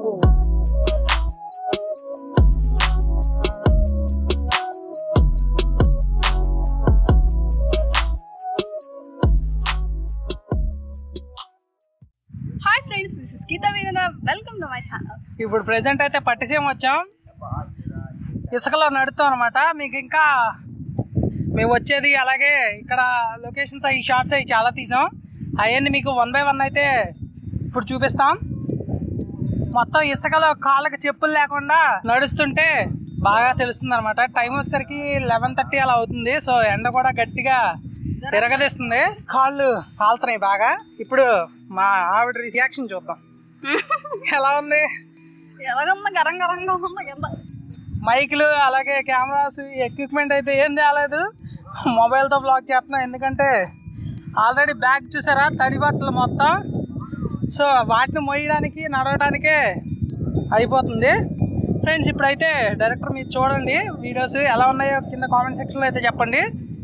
hi friends this is Geetha Veerana welcome to my channel ఇప్పుడు present అయితే పట్టిసీమ వచ్చాం ఇసుకలో నడుతాం అనమాట మీకు ఇంకా మేము వచ్చేది అలాగే ఇక్కడ లొకేషన్స్ అవి షార్ట్స్ అవి చాలా తీసాం అవన్నీ మీకు వన్ బై వన్ అయితే ఇప్పుడు చూపిస్తాం మొత్తం ఇసుకలో కాళ్ళకి చెప్పులు లేకుండా నడుస్తుంటే బాగా తెలుస్తుంది అనమాట టైం వచ్చేసరికి లెవెన్ థర్టీ అలా అవుతుంది సో ఎండ కూడా గట్టిగా తిరగదీస్తుంది కాళ్ళు కాలుతున్నాయి బాగా ఇప్పుడు మా ఆవిడ రియాక్షన్ చూద్దాం ఎలా ఉంది ఎలాగన్నా గరం గరంగా ఉంది కింద మైక్లు అలాగే కెమెరాస్ ఎక్విప్మెంట్ అయితే ఏం తేలేదు మొబైల్తో బ్లాక్ చేస్తున్నాం ఎందుకంటే ఆల్రెడీ బ్యాగ్ చూసారా తడి బట్టలు మొత్తం సో వాటిని మోయడానికి నడవడానికే అయిపోతుంది ఫ్రెండ్స్ ఇప్పుడైతే డైరెక్టర్ మీరు చూడండి వీడియోస్ ఎలా ఉన్నాయో కింద కామెంట్ సెక్షన్లో అయితే చెప్పండి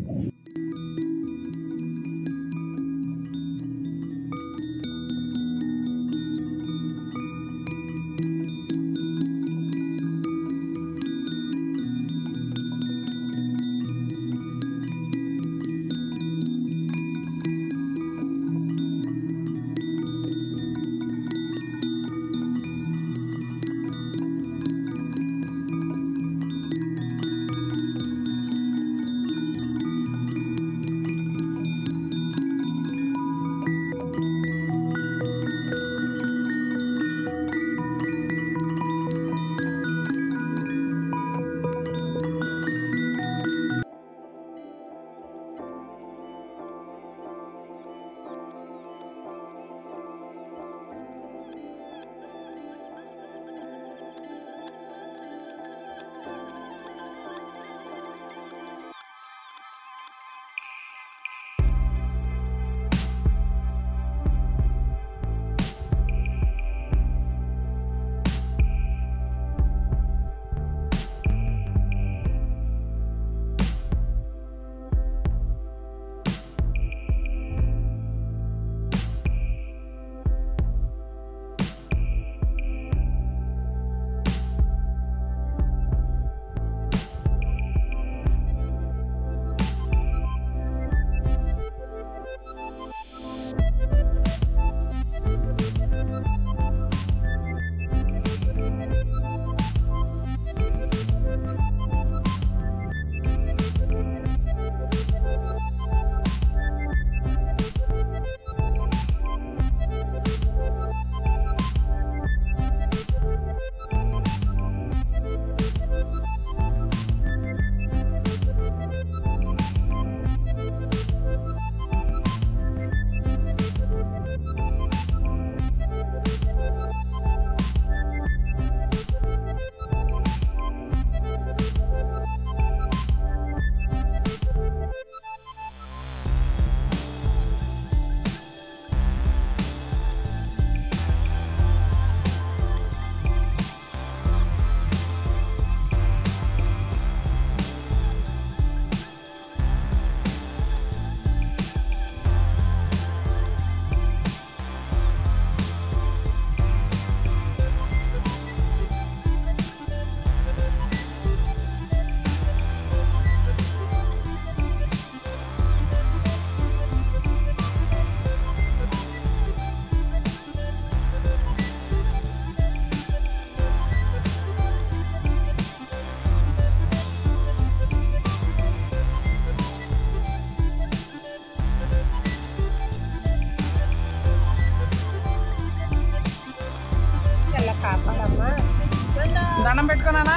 దండం పెట్టుకున్నానా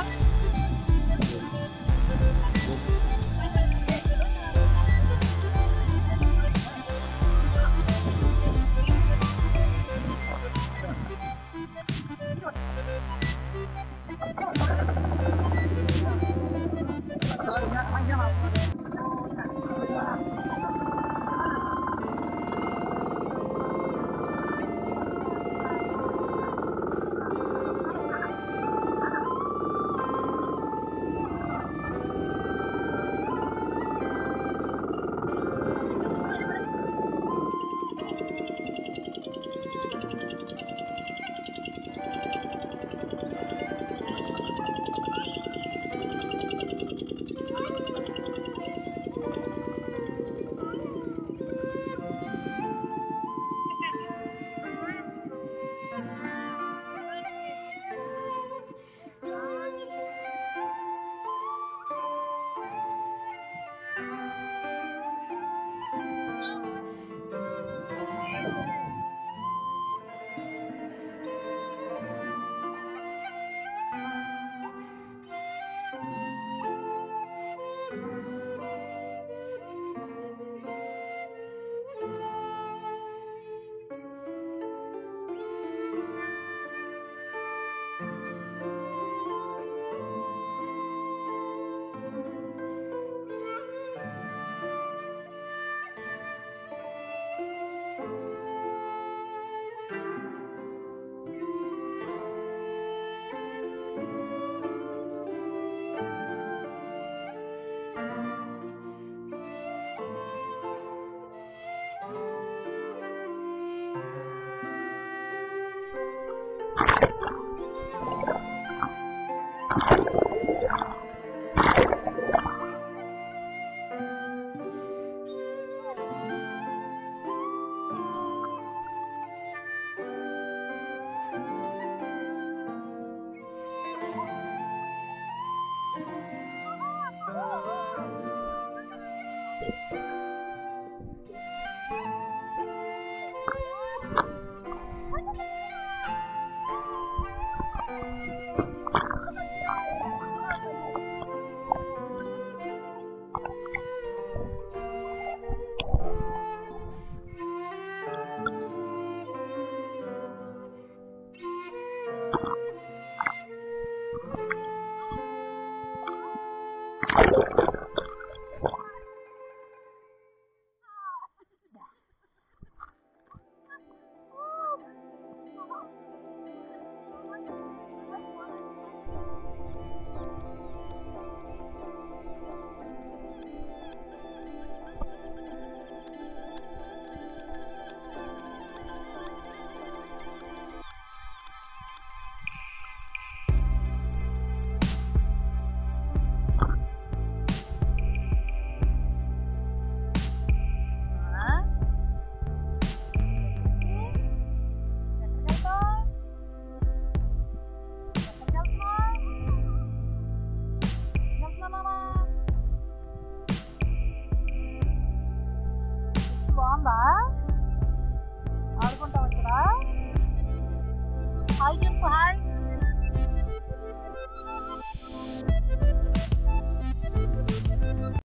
బాగుందా ఆడుకుంటావు ఇక్కడ హాయ్ చెప్పు హాయ్